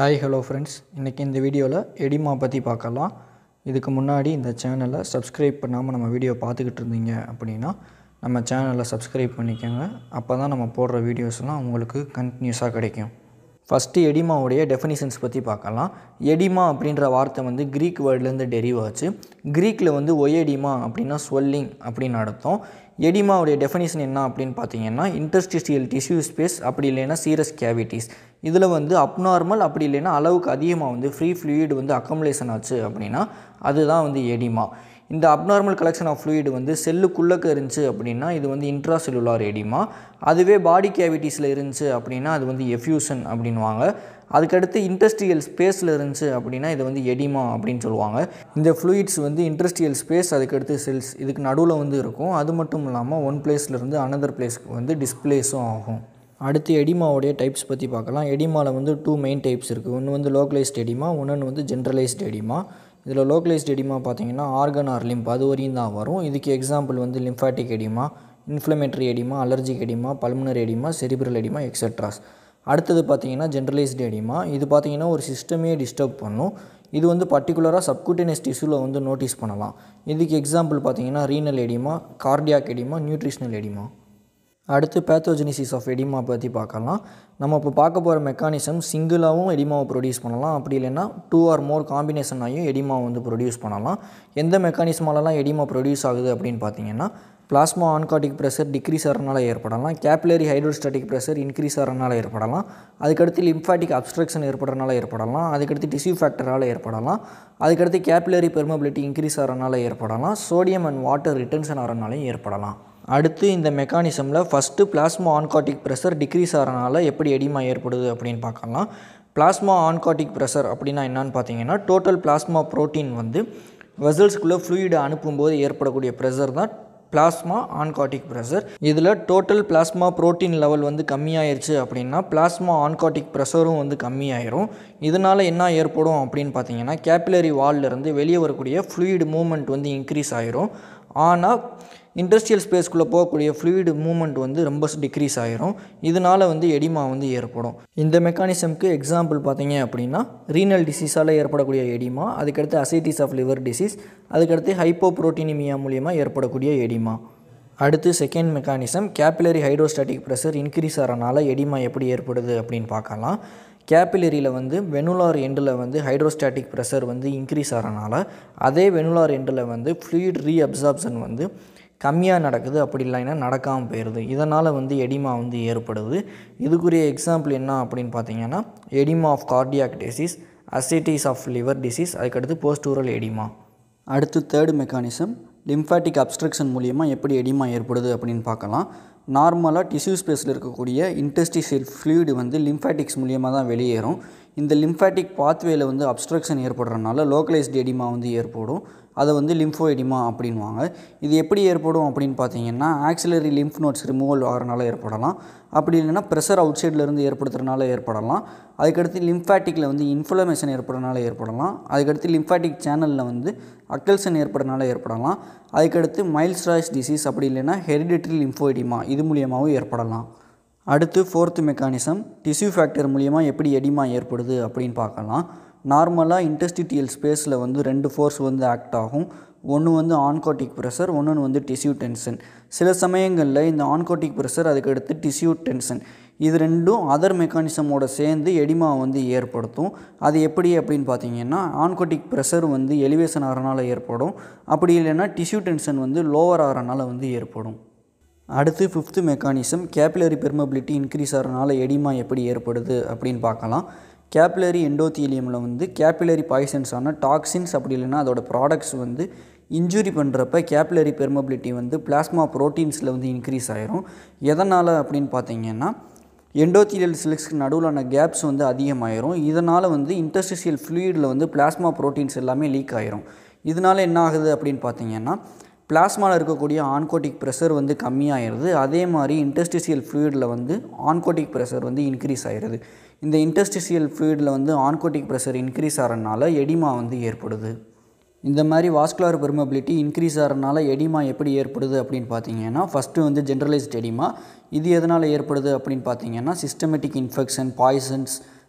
hi hello friends இன்றைக்கி இந்த வீடியோவில் எடிமா பற்றி பார்க்கலாம் இதுக்கு முன்னாடி இந்த சேனலை சப்ஸ்கிரைப் பண்ணாமல் நம்ம வீடியோ பார்த்துக்கிட்டு இருந்தீங்க அப்படின்னா நம்ம சேனலை சப்ஸ்கிரைப் பண்ணிக்கோங்க அப்போ தான் நம்ம போடுற வீடியோஸ்லாம் உங்களுக்கு கண்டினியூஸாக கிடைக்கும் ஃபஸ்ட்டு எடிமாவுடைய டெஃபினிஷன்ஸ் பற்றி பார்க்கலாம் எடிமா அப்படின்ற வார்த்தை வந்து க்ரீக் வேர்ட்லேருந்து டெரிவ் ஆச்சு க்ரீக்கில் வந்து ஒயடிமா அப்படின்னா ஸ்வெல்லிங் அப்படின்னு அர்த்தம் எடிமாவுடைய டெஃபினிஷன் என்ன அப்படின்னு பார்த்தீங்கன்னா இன்டர்ஸ்டிஷியல் டிஷ்யூ ஸ்பேஸ் அப்படி இல்லைன்னா சீரஸ் கேவிட்டிஸ் இதில் வந்து அப்நார்மல் அப்படி இல்லைன்னா அளவுக்கு அதிகமாக வந்து ஃப்ரீ ஃப்ளூயிட் வந்து அக்கமுலேஷன் ஆச்சு அப்படின்னா அதுதான் வந்து எடிமா இந்த அப்நார்மல் கலெக்ஷன் ஆஃப் ஃப்ளூயிட் வந்து செல்லுக்குள்ளக்க இருந்துச்சு அப்படின்னா இது வந்து இன்ட்ரா செல்லுலார் எடிமா அதுவே பாடி கேவிட்டிஸில் இருந்துச்சு அப்படின்னா அது வந்து எஃப்யூஷன் அப்படின்வாங்க அதுக்கடுத்து இண்டஸ்ட்ரியல் ஸ்பேஸில் இருந்துச்சு அப்படின்னா இது வந்து எடிமா அப்படின்னு சொல்லுவாங்க இந்த ஃப்ளூயிட்ஸ் வந்து இண்டஸ்ட்ரியல் ஸ்பேஸ் அதுக்கடுத்து செல்ஸ் இதுக்கு நடுவில் வந்து இருக்கும் அது மட்டும் இல்லாமல் ஒன் பிளேஸ்லேருந்து அனதர் பிளேஸ்க்கு வந்து டிஸ்பிளேஸும் ஆகும் அடுத்து எடிமாவுடைய டைப்ஸ் பற்றி பார்க்கலாம் எடிமாவில் வந்து டூ மெயின் டைப்ஸ் இருக்குது ஒன்று வந்து லோக்கலைஸ்ட் எடிமா இன்னொன்று வந்து ஜென்ரலைஸ்ட் எடிமா இதில் லோக்கலைஸ்ட் எடிமா பார்த்தீங்கன்னா ஆர்கன் ஆர் லிம்ப் அது வரையும் தான் வரும் இதுக்கு எக்ஸாம்பிள் வந்து lymphatic oedema inflammatory oedema allergic oedema pulmonary oedema cerebral oedema extras அடுத்தது பார்த்தீங்கன்னா ஜென்ரலைஸ்டு எடிமா இது பார்த்தீங்கன்னா ஒரு சிஸ்டமே டிஸ்டர்ப் பண்ணும் இது வந்து பர்டிகுலராக சப்குட்டேனியஸ் டிஷ்யூவில் வந்து நோட்டீஸ் பண்ணலாம் இதுக்கு எக்ஸாம்பிள் பார்த்தீங்கன்னா renal oedema cardiac oedema nutritional oedema அடுத்து பேத்தோஜெனிசிஸ் ஆஃப் எடிமா பற்றி பார்க்கலாம் நம்ம இப்போ பார்க்க போகிற மெக்கானிசம் சிங்கிளாகவும் எடிமாவை ப்ரொடியூஸ் பண்ணலாம் அப்படி இல்லைன்னா டூ ஆர் மோர் காம்பினேஷன் ஆகியும் எடிமாவை வந்து ப்ரொடியூஸ் பண்ணலாம் எந்த மெக்கானிசமாலலாம் எடிமா ப்ரொடியூஸ் ஆகுது அப்படின்னு பார்த்தீங்கன்னா பிளாஸ்மா ஆன்காட்டிக் ப்ரெஷர் டிக்ரீஸ் ஆகிறனால ஏற்படலாம் கேப்லரி ஹைட்ரோஸ்டாட்டிக் ப்ரெஷர் இன்க்ரீஸ் ஆகிறனால ஏற்படலாம் அதுக்கடுத்து லிம்ஃபாட்டிக் அப்ஸ்ட்ரக்ஷன் ஏற்படுறனால ஏற்படலாம் அதுக்கடுத்து டிஷ்யூ ஃபேக்டரால் ஏற்படலாம் அதுக்கடுத்து கேப்லரி பெர்மபிலிட்டி இன்க்ரீஸ் ஆகிறனால ஏற்படலாம் சோடியம் அண்ட் வாட்டர் ரிட்டன்ஷன் ஆகிறனாலையும் ஏற்படலாம் அடுத்து இந்த மெக்கானிசமில் first plasma oncotic pressure decrease ஆகிறனால எப்படி எடிமா ஏற்படுது அப்படின்னு பார்க்கலாம் பிளாஸ்மா ஆன்காட்டிக் ப்ரெஷர் அப்படின்னா என்னன்னு பார்த்தீங்கன்னா டோட்டல் பிளாஸ்மா ப்ரோட்டீன் வந்து வெசல்ஸ்குள்ளே ஃப்ளூயிடை அனுப்பும்போது ஏற்படக்கூடிய ப்ரெஷர் தான் பிளாஸ்மா ஆன்காட்டிக் ப்ரெஷர் இதில் டோட்டல் பிளாஸ்மா ப்ரோட்டீன் லெவல் வந்து கம்மியாயிருச்சு அப்படின்னா பிளாஸ்மா ஆன்காட்டிக் ப்ரெஷரும் வந்து கம்மியாயிரும் இதனால் என்ன ஏற்படும் அப்படின்னு பார்த்தீங்கன்னா கேப்பிலரி வால்லேருந்து வெளியே வரக்கூடிய ஃப்ளூயிட் மூமெண்ட் வந்து இன்க்ரீஸ் ஆயிரும் ஆனால் இண்டஸ்ட்ரியல் ஸ்பேஸ்க்குள்ளே போகக்கூடிய ஃப்ளூயிட் மூமெண்ட் வந்து ரொம்ப டிக்ரீஸ் ஆயிரும் இதனால் வந்து எடிமா வந்து ஏற்படும் இந்த மெக்கானிசம்க்கு எக்ஸாம்பிள் பார்த்தீங்க அப்படின்னா ரீனல் டிசீஸால் ஏற்படக்கூடிய எடிமா அதுக்கடுத்து அசைட்டிஸ் ஆஃப் லிவர் டிசீஸ் அதுக்கடுத்து ஹைப்போப்ரோட்டீனிமியா மூலியமாக ஏற்படக்கூடிய எடிமா அடுத்து second mechanism capillary hydrostatic pressure increase ஆகிறனால எடிமா எப்படி ஏற்படுது அப்படின்னு பார்க்கலாம் கேப்பிலரியில் வந்து வெனுலார் எண்டில் வந்து ஹைட்ரோஸ்டாட்டிக் ப்ரெஷர் வந்து இன்க்ரீஸ் ஆகிறனால அதே வெனுலார் எண்டில் வந்து ஃப்ளூயிட் ரீஅப்சார்ப்ஷன் வந்து கம்மியாக நடக்குது அப்படி இல்லைன்னா நடக்காமல் போயிடுது இதனால் வந்து எடிமா வந்து ஏற்படுது இதுக்குரிய எக்ஸாம்பிள் என்ன அப்படின்னு பார்த்தீங்கன்னா oedema of cardiac disease ascites of liver disease அதுக்கடுத்து போஸ்டூரல் எடிமா அடுத்து தேர்டு மெக்கானிசம் லிம்ஃபாட்டிக் அப்ஸ்ட்ரக்ஷன் மூலியமாக எப்படி எடிமா ஏற்படுது அப்படின்னு பார்க்கலாம் நார்மலாக டிஷ்யூ ஸ்பேஸில் இருக்கக்கூடிய இன்டெஸ்டிஷியல் ஃப்ளூயிடு வந்து லிம்ஃபாட்டிக்ஸ் மூலியமாக தான் வெளியேறும் இந்த லிம்ஃபாட்டிக் பாத்வேல வந்து அப்ஸ்ட்ரக்ஷன் ஏற்படுறதுனால லோக்கலைஸ்ட் எடிமா வந்து ஏற்படும் அதை வந்து லிம்ஃபோ எடிமா அப்படின்வாங்க இது எப்படி ஏற்படும் அப்படின்னு பார்த்தீங்கன்னா ஆக்சிலரி லிம்ஃப் நோட்ஸ் ரிமூவல் ஆகிறனால ஏற்படலாம் அப்படி இல்லைன்னா ப்ரெஷர் அவுட் சைட்லேருந்து ஏற்படுத்துறதுனால ஏற்படலாம் அதுக்கடுத்து லிம்ஃபாட்டிக்கில் வந்து இன்ஃப்ளமேஷன் ஏற்படுறதுனால ஏற்படலாம் அதுக்கடுத்து லிம்ஃபாட்டிக் சேனலில் வந்து அக்கல்சன் ஏற்படுறதுனால ஏற்படலாம் அதுக்கடுத்து மைல்ஸ்ட்ராய்ஸ் டிசீஸ் அப்படி இல்லைன்னா ஹெரிடிட்ரி லிம்ஃபோஎடிமா இது மூலியமாகவும் ஏற்படலாம் அடுத்து ஃபோர்த்து மெக்கானிசம் டிஷ்யூ ஃபேக்டர் மூலியமாக எப்படி எடிமா ஏற்படுது அப்படின்னு பார்க்கலாம் நார்மலாக இன்டஸ்டிட்டியல் ஸ்பேஸில் வந்து ரெண்டு ஃபோர்ஸ் வந்து ஆக்ட் ஆகும் ஒன்று வந்து ஆன்கோட்டிக் ப்ரெஷர் ஒன்று வந்து டிஷ்யூ டென்ஷன் சில சமயங்களில் இந்த ஆன்கோட்டிக் ப்ரெஷர் அதுக்கடுத்து டிஷ்யூ டென்ஷன் இது ரெண்டும் அதர் மெக்கானிசமோட சேர்ந்து எடிமா வந்து ஏற்படுத்தும் அது எப்படி அப்படின்னு பார்த்தீங்கன்னா ஆன்கோட்டிக் ப்ரெஷர் வந்து எலிவேஷன் ஆகிறனால ஏற்படும் அப்படி இல்லைன்னா டிஷ்யூ டென்ஷன் வந்து லோவர் ஆகிறனால வந்து ஏற்படும் அடுத்து fifth mechanism capillary permeability increase ஆகிறனால எடிமா எப்படி ஏற்படுது அப்படின்னு பார்க்கலாம் கேப்பிலரி எண்டோத்தீலியமில் வந்து கேப்பிலரி பாய்சன்ஸான டாக்ஸின்ஸ் அப்படி இல்லைன்னா அதோட ப்ராடக்ட்ஸ் வந்து இன்ஜுரி பண்ணுறப்ப கேப்பிலரி பெர்மபிலிட்டி வந்து பிளாஸ்மா ப்ரோட்டீன்ஸில் வந்து இன்க்ரீஸ் ஆயிரும் எதனால் அப்படின்னு பார்த்தீங்கன்னா எண்டோத்தீலியல் செல்ஸ்க்கு நடுவிலான கேப்ஸ் வந்து அதிகமாயிரும் இதனால் வந்து இன்டர்ஸ்டிஷியல் ஃப்ளூயிடில் வந்து பிளாஸ்மா ப்ரோட்டீன்ஸ் எல்லாமே லீக் ஆயிரும் இதனால் என்ன ஆகுது அப்படின்னு பார்த்தீங்கன்னா பிளாஸ்மாவில் இருக்கக்கூடிய ஆன்கோட்டிக் ப்ரெஷர் வந்து கம்மியாயிருது அதே மாதிரி இன்டஸ்டிஷியல் ஃப்ளூயிடில் வந்து ஆன்கோட்டிக் ப்ரெஷர் வந்து இன்க்ரீஸ் ஆயிடுது இந்த இன்டஸ்டிஷியல் ஃப்ளூயிடில் வந்து ஆன்கோட்டிக் ப்ரெஷர் இன்க்ரீஸ் ஆகிறனால எடிமா வந்து ஏற்படுது இந்த மாதிரி வாஸ்குலர் பெர்மபிலிட்டி இன்க்ரீஸ் ஆகிறனால எடிமா எப்படி ஏற்படுது அப்படின்னு பார்த்தீங்கன்னா ஃபஸ்ட்டு வந்து ஜென்ரலைஸ்ட் எடிமா இது எதனால் ஏற்படுது அப்படின்னு பார்த்தீங்கன்னா சிஸ்டமேட்டிக் இன்ஃபெக்ஷன் பாய்சன்ஸ்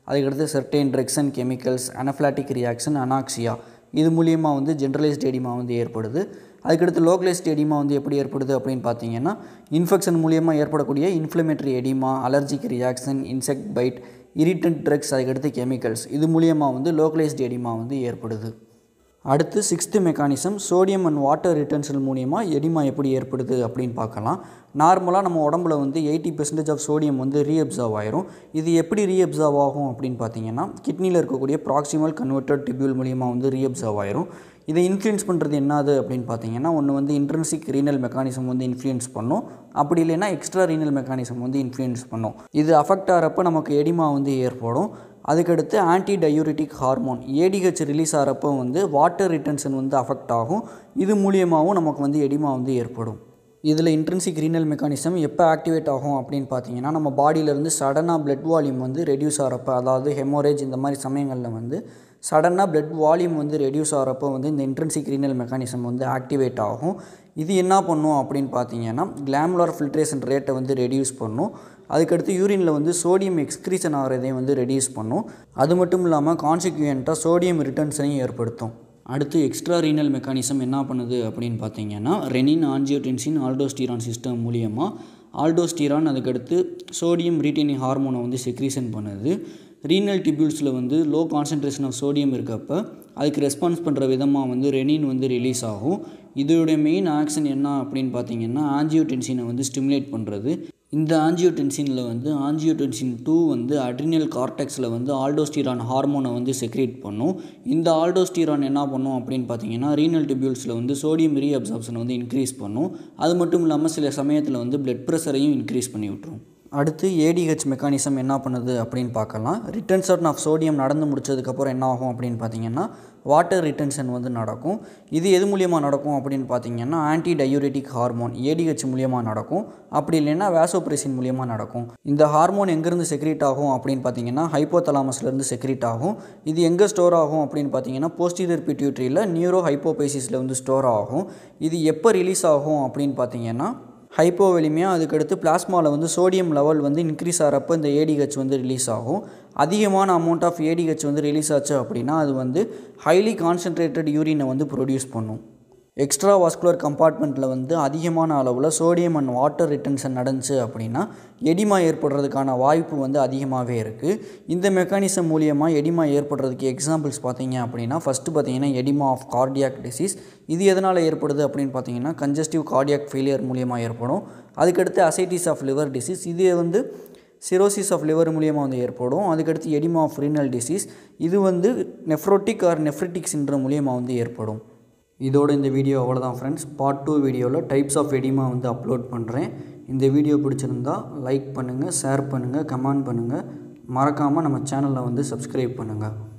அதுக்கடுத்து certain drugs and chemicals anaphylactic reaction anoxia இது மூலியமாக வந்து ஜென்ரலைஸ்ட் எடிமா வந்து ஏற்படுது அதுக்கடுத்து லோக்கலைஸ்ட் எடிமா வந்து எப்படி ஏற்படுது அப்படின்னு பார்த்தீங்கன்னா இன்ஃபெக்ஷன் மூலியமாக ஏற்படக்கூடிய inflammatory oedema allergic reaction insect bite irritant drugs அதுக்கடுத்து கெமிக்கல்ஸ் இது மூலியமாக வந்து லோக்கலைஸ்ட் எடிமா வந்து ஏற்படுது அடுத்து sixth mechanism sodium and water retention மூலியமாக எடிமா எப்படி ஏற்படுது அப்படின்னு பார்க்கலாம் நார்மலாக நம்ம உடம்புல வந்து எயிட்டி பெர்சன்டேஜ் ஆஃப் சோடியம் வந்து ரீஅப்சர்வ் ஆயிரும் இது எப்படி ரீஅப்சர்வ் ஆகும் அப்படின்னு பார்த்தீங்கன்னா கிட்னியில் இருக்கக்கூடிய ப்ராக்சிமல் கன்வெர்டட் டிபியூல் மூலியமாக வந்து ரீஅப்சர்வ் ஆயிரும் இதை இன்ஃப்ளூயன்ஸ் பண்ணுறது என்னது அப்படின்னு பார்த்தீங்கன்னா ஒன்று வந்து இன்ட்ரென்சிக் ரீனல் மெக்கானிசம் வந்து இன்ஃப்ளூயன்ஸ் பண்ணும் அப்படி இல்லைன்னா எக்ஸ்ட்ரா ரீனல் மெக்கானிசம் வந்து இன்ஃப்ளூயன்ஸ் பண்ணும் இது அஃபெக்ட் ஆகிறப்ப நமக்கு எடிமா வந்து ஏற்படும் அதுக்கடுத்து anti diuretic hormone ADH release ஆகிறப்போ வந்து வாட்டர் ரிட்டன்ஷன் வந்து அஃபெக்ட் ஆகும் இது மூலியமாகவும் நமக்கு வந்து எடிமா வந்து ஏற்படும் இதில் இன்ட்ரென்சிக் ரீனல் மெக்கானிசம் எப்போ ஆக்டிவேட் ஆகும் அப்படின்னு பார்த்தீங்கன்னா நம்ம பாடியிலேருந்து சடனாக பிளட் வால்யூம் வந்து ரெடியூஸ் ஆகிறப்ப அதாவது ஹெமோரேஜ் இந்த மாதிரி சமயங்களில் வந்து சடனாக பிளட் வால்யூம் வந்து ரெடியூஸ் ஆகிறப்போ வந்து இந்த இன்ட்ரென்சிக் ரீனல் மெக்கானிசம் வந்து ஆக்டிவேட் ஆகும் இது என்ன பண்ணும் அப்படின்னு பார்த்தீங்கன்னா கிளாமுலர் ஃபில்ட்ரேஷன் ரேட்டை வந்து ரெடியூஸ் பண்ணும் அதுக்கடுத்து யூரினில் வந்து சோடியம் எக்ஸ்க்ரீஷன் ஆகிறதையும் வந்து ரெடியூஸ் பண்ணும் அது மட்டும் இல்லாமல் கான்சிக்யூயண்ட்டாக சோடியம் ரிட்டர்ன்ஸையும் ஏற்படுத்தும் அடுத்து எக்ஸ்ட்ரா ரீனல் மெக்கானிசம் என்ன பண்ணுது அப்படின்னு பார்த்தீங்கன்னா ரெனின் ஆன்ஜியோடென்சின் ஆல்டோஸ்டீரான் சிஸ்டம் மூலியமாக ஆல்டோஸ்டீரான் அதுக்கடுத்து சோடியம் ரீட்டைனிங் ஹார்மோனை வந்து செக்ரீஷன் பண்ணுது ரீனல் டிபியூல்ஸில் வந்து லோ கான்சன்ட்ரேஷன் ஆஃப் சோடியம் இருக்கப்போ அதுக்கு ரெஸ்பான்ஸ் பண்ணுற விதமாக வந்து ரெனின் வந்து ரிலீஸ் ஆகும் இதோடைய மெயின் ஆக்ஷன் என்ன அப்படின்னு பார்த்தீங்கன்னா ஆன்ஜியோடென்சினை வந்து ஸ்டிமுலேட் பண்ணுறது இந்த ஆன்ஜியோடென்சினில் வந்து ஆன்ஜியோடென்சின் டூ வந்து அட்ரினல் கார்டெக்ஸில் வந்து ஆல்டோஸ்டீரான் ஹார்மோனை வந்து செக்ரேட் பண்ணும் இந்த ஆல்டோஸ்டீரான் என்ன பண்ணும் அப்படின்னு பார்த்தீங்கன்னா ரீனல் டிபியூல்ஸில் வந்து சோடியம் ரீஅப்சார்ப்ஷனை வந்து இன்க்ரீஸ் பண்ணும் அது மட்டும் இல்லாமல் சில சமயத்தில் வந்து பிளட் ப்ரெஷரையும் இன்க்ரீஸ் பண்ணி விட்டுரும் அடுத்து ஏடிஹெச் மெக்கானிசம் என்ன பண்ணுது அப்படின்னு பார்க்கலாம் ரிட்டன்ஷன் ஆஃப் சோடியம் நடந்து முடிச்சதுக்கப்புறம் என்ன ஆகும் அப்படின்னு பார்த்தீங்கன்னா வாட்டர் ரிட்டன்ஷன் வந்து நடக்கும் இது எது மூலியமாக நடக்கும் அப்படின்னு பார்த்தீங்கன்னா ஆன்டி டயூரேட்டிக் ஹார்மோன் ஏடிஹெச் மூலியமாக நடக்கும் அப்படி இல்லைன்னா வேசோப்ரெசின் மூலியமாக நடக்கும் இந்த ஹார்மோன் எங்கேருந்து செக்ரீட் ஆகும் அப்படின்னு பார்த்தீங்கன்னா ஹைப்போதலாமஸ்லேருந்து செக்ரீட் ஆகும் இது எங்கே ஸ்டோர் ஆகும் அப்படின்னு பார்த்தீங்கன்னா போஸ்டீரியர் பிட்யூட்ரியில் நியூரோ ஹைப்போபைசிஸில் வந்து ஸ்டோர் ஆகும் இது எப்போ ரிலீஸ் ஆகும் அப்படின்னு பார்த்தீங்கன்னா ஹைப்போவெலிமியா அதுக்கடுத்து பிளாஸ்மாவில் வந்து சோடியம் லெவல் வந்து இன்க்ரீஸ் ஆகிறப்போ இந்த ஏடிஹெச் வந்து ரிலீஸ் ஆகும் அதிகமான அமௌண்ட் ஆஃப் ஏடிஹெச் வந்து ரிலீஸ் ஆச்சு அப்படின்னா அது வந்து ஹைலி கான்சன்ட்ரேட்டட் யூரினை வந்து ப்ரொடியூஸ் பண்ணும் எக்ஸ்ட்ரா வாஸ்குலர் கம்பார்ட்மெண்ட்டில் வந்து அதிகமான அளவில் சோடியம் அண்ட் வாட்டர் ரிட்டன்ஷன் நடந்துச்சு அப்படின்னா எடிமா ஏற்படுறதுக்கான வாய்ப்பு வந்து அதிகமாகவே இருக்குது இந்த மெக்கானிசம் மூலியமாக எடிமா ஏற்படுறதுக்கு எக்ஸாம்பிள்ஸ் பார்த்தீங்க அப்படின்னா ஃபஸ்ட்டு பார்த்தீங்கன்னா எடிமா ஆஃப் கார்டியாக் டிசீஸ் இது எதனால் ஏற்படுது அப்படின்னு பார்த்தீங்கன்னா கன்ஜஸ்டிவ் கார்டியாக் ஃபெயிலியர் மூலியமாக ஏற்படும் அதுக்கடுத்து அசைட்டிஸ் ஆஃப் லிவர் டிசீஸ் இது வந்து சிரோசிஸ் ஆஃப் லிவர் மூலியமாக வந்து ஏற்படும் அதுக்கடுத்து எடிமா ஆஃப் ரீனல் டிசீஸ் இது வந்து நெஃப்ரோட்டிக் ஆர் நெஃப்ரிட்டிக் சின்ட்ரம் மூலியமாக வந்து ஏற்படும் இதோட இந்த வீடியோ அவ்வளோதான் ஃப்ரெண்ட்ஸ் பார்ட் டூ வீடியோவில் டைப்ஸ் ஆஃப் எடிமா வந்து அப்லோட் பண்ணுறேன் இந்த வீடியோ பிடிச்சிருந்தா லைக் பண்ணுங்கள் ஷேர் பண்ணுங்கள் கமெண்ட் பண்ணுங்கள் மறக்காமல் நம்ம சேனலை வந்து சப்ஸ்கிரைப் பண்ணுங்கள்